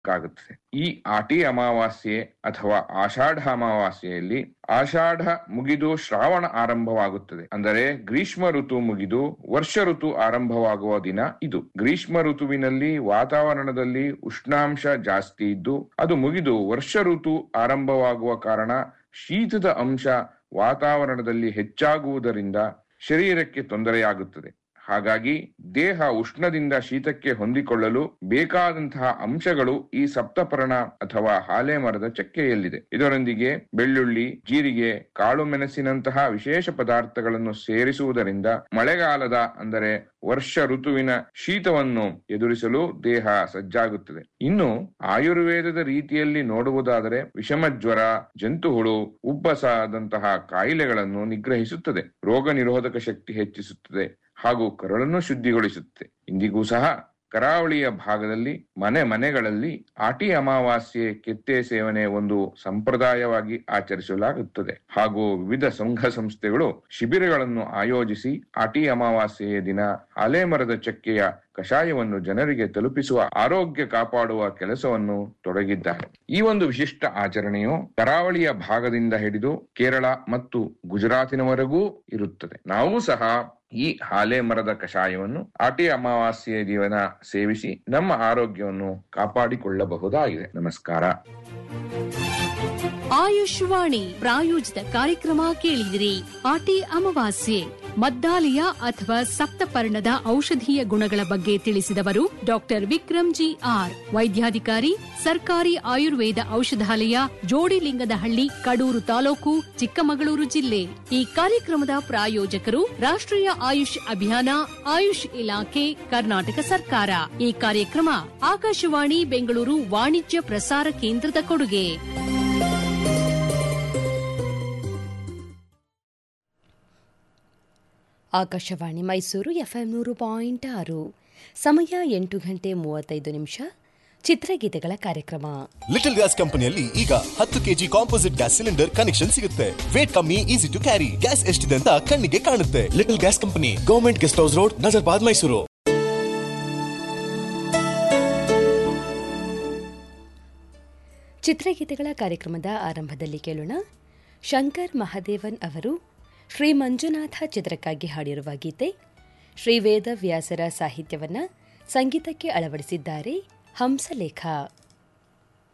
ಆಗುತ್ತದೆ ಈ ಆಟಿ ಅಮಾವಾಸ್ಯೆ ಅಥವಾ ಆಷಾಢ ಅಮಾವಾಸ್ಯೆಯಲ್ಲಿ ಆಷಾಢ ಮುಗಿದು ಶ್ರಾವಣ ಆರಂಭವಾಗುತ್ತದೆ ಅಂದರೆ ಗ್ರೀಷ್ಮ ಋತು ಮುಗಿದು ವರ್ಷ ಋತು ಆರಂಭವಾಗುವ ದಿನ ಇದು ಗ್ರೀಷ್ಮ ಋತುವಿನಲ್ಲಿ ವಾತಾವರಣದಲ್ಲಿ ಉಷ್ಣಾಂಶ ಜಾಸ್ತಿ ಇದ್ದು ಅದು ಮುಗಿದು ವರ್ಷ ಋತು ಆರಂಭವಾಗುವ ಕಾರಣ ಶೀತದ ಅಂಶ ವಾತಾವರಣದಲ್ಲಿ ಹೆಚ್ಚಾಗುವುದರಿಂದ ಶರೀರಕ್ಕೆ ತೊಂದರೆಯಾಗುತ್ತದೆ ಹಾಗಾಗಿ ದೇಹ ಉಷ್ಣದಿಂದ ಶೀತಕ್ಕೆ ಹೊಂದಿಕೊಳ್ಳಲು ಬೇಕಾದಂತಹ ಅಂಶಗಳು ಈ ಸಪ್ತಪರ್ಣ ಅಥವಾ ಹಾಲೆ ಮರದ ಚಕ್ಕೆಯಲ್ಲಿದೆ ಇದರೊಂದಿಗೆ ಬೆಳ್ಳುಳ್ಳಿ ಜೀರಿಗೆ ಕಾಳು ಮೆಣಸಿನಂತಹ ವಿಶೇಷ ಪದಾರ್ಥಗಳನ್ನು ಸೇರಿಸುವುದರಿಂದ ಮಳೆಗಾಲದ ಅಂದರೆ ವರ್ಷ ಋತುವಿನ ಶೀತವನ್ನು ಎದುರಿಸಲು ದೇಹ ಸಜ್ಜಾಗುತ್ತದೆ ಇನ್ನು ಆಯುರ್ವೇದದ ರೀತಿಯಲ್ಲಿ ನೋಡುವುದಾದರೆ ವಿಷಮ ಜ್ವರ ಜಂತುಹುಳು ಉಬ್ಬಸದಂತಹ ಕಾಯಿಲೆಗಳನ್ನು ನಿಗ್ರಹಿಸುತ್ತದೆ ರೋಗ ನಿರೋಧಕ ಶಕ್ತಿ ಹೆಚ್ಚಿಸುತ್ತದೆ ಹಾಗೂ ಕರುಳನ್ನು ಶುದ್ಧಿಗೊಳಿಸುತ್ತೆ ಇಂದಿಗೂ ಸಹ ಕರಾವಳಿಯ ಭಾಗದಲ್ಲಿ ಮನೆ ಮನೆಗಳಲ್ಲಿ ಆಟಿ ಅಮಾವಾಸ್ಯೆ ಕೆತ್ತೆ ಸೇವನೆ ಒಂದು ಸಂಪ್ರದಾಯವಾಗಿ ಆಚರಿಸಲಾಗುತ್ತದೆ ಹಾಗೂ ವಿವಿಧ ಸಂಘ ಸಂಸ್ಥೆಗಳು ಶಿಬಿರಗಳನ್ನು ಆಯೋಜಿಸಿ ಆಟಿ ಅಮಾವಾಸ್ಯೆಯ ದಿನ ಆಲೆ ಮರದ ಚಕ್ಕೆಯ ಕಷಾಯವನ್ನು ಜನರಿಗೆ ತಲುಪಿಸುವ ಆರೋಗ್ಯ ಕಾಪಾಡುವ ಕೆಲಸವನ್ನು ತೊಡಗಿದ್ದಾರೆ ಈ ಒಂದು ವಿಶಿಷ್ಟ ಆಚರಣೆಯು ಕರಾವಳಿಯ ಭಾಗದಿಂದ ಹಿಡಿದು ಕೇರಳ ಮತ್ತು ಗುಜರಾತಿನವರೆಗೂ ಇರುತ್ತದೆ ನಾವು ಸಹ ಈ ಹಾಲೆ ಮರದ ಕಷಾಯವನ್ನು ಆಟಿ ಅಮಾವಾಸ್ಯೆಯ ದಿವನ ಸೇವಿಸಿ ನಮ್ಮ ಆರೋಗ್ಯವನ್ನು ಕಾಪಾಡಿಕೊಳ್ಳಬಹುದಾಗಿದೆ ನಮಸ್ಕಾರ ಆಯುಷ್ವಾಣಿ ಪ್ರಾಯೋಜಿತ ಕಾರ್ಯಕ್ರಮ ಕೇಳಿದಿರಿ ಆಟಿ ಅಮಾವಾಸ್ಯೆ ಮದ್ದಾಲಿಯ ಅಥವಾ ಸಪ್ತಪರ್ಣದ ಔಷಧೀಯ ಗುಣಗಳ ಬಗ್ಗೆ ತಿಳಿಸಿದವರು ಡಾಕ್ಟರ್ ವಿಕ್ರಮ್ ಜಿ ಆರ್ ವೈದ್ಯಾಧಿಕಾರಿ ಸರ್ಕಾರಿ ಆಯುರ್ವೇದ ಔಷಧಾಲಯ ಜೋಡಿಲಿಂಗದಹಳ್ಳಿ ಕಡೂರು ತಾಲೂಕು ಚಿಕ್ಕಮಗಳೂರು ಜಿಲ್ಲೆ ಈ ಕಾರ್ಯಕ್ರಮದ ಪ್ರಾಯೋಜಕರು ರಾಷ್ಟ್ರೀಯ ಆಯುಷ್ ಅಭಿಯಾನ ಆಯುಷ್ ಇಲಾಖೆ ಕರ್ನಾಟಕ ಸರ್ಕಾರ ಈ ಕಾರ್ಯಕ್ರಮ ಆಕಾಶವಾಣಿ ಬೆಂಗಳೂರು ವಾಣಿಜ್ಯ ಪ್ರಸಾರ ಕೇಂದ್ರದ ಕೊಡುಗೆ ಆಕಾಶವಾಣಿ ಮೈಸೂರು ಎಫ್ಎಂ ನೂರು ಪಾಯಿಂಟ್ ಆರು ಸಮಯ ಎಂಟು ಗಂಟೆ ಮೂವತ್ತೈದು ನಿಮಿಷ ಚಿತ್ರಗೀತೆಗಳ ಕಾರ್ಯಕ್ರಮ ಲಿಟಲ್ ಗ್ಯಾಸ್ ಕಂಪನಿಯಲ್ಲಿ ಈಗ ಹತ್ತು KG composite gas cylinder connection ಸಿಗುತ್ತೆ ವೇಟ್ ಕಮ್ಮಿ ಈಸಿ ಟು ಕ್ಯಾರಿ ಗ್ಯಾಸ್ ಎಷ್ಟಿದೆ ಅಂತ ಕಣ್ಣಿಗೆ ಕಾಣುತ್ತೆ little gas company government guest house road Nazarbad Mysuru ಚಿತ್ರಗೀತೆಗಳ ಕಾರ್ಯಕ್ರಮದ ಆರಂಭದಲ್ಲಿ ಕೇಳೋಣ ಶಂಕರ್ ಮಹಾದೇವನ್ ಅವರು ಶ್ರೀ ಮಂಜುನಾಥ ಚಿತ್ರಕ್ಕಾಗಿ ಹಾಡಿರುವ ಗೀತೆ ಶ್ರೀ ವೇದವ್ಯಾಸರ ಸಾಹಿತ್ಯವನ್ನ ಸಂಗೀತಕ್ಕೆ ಅಳವಡಿಸಿದ್ದಾರೆ ಹಂಸಲೇಖ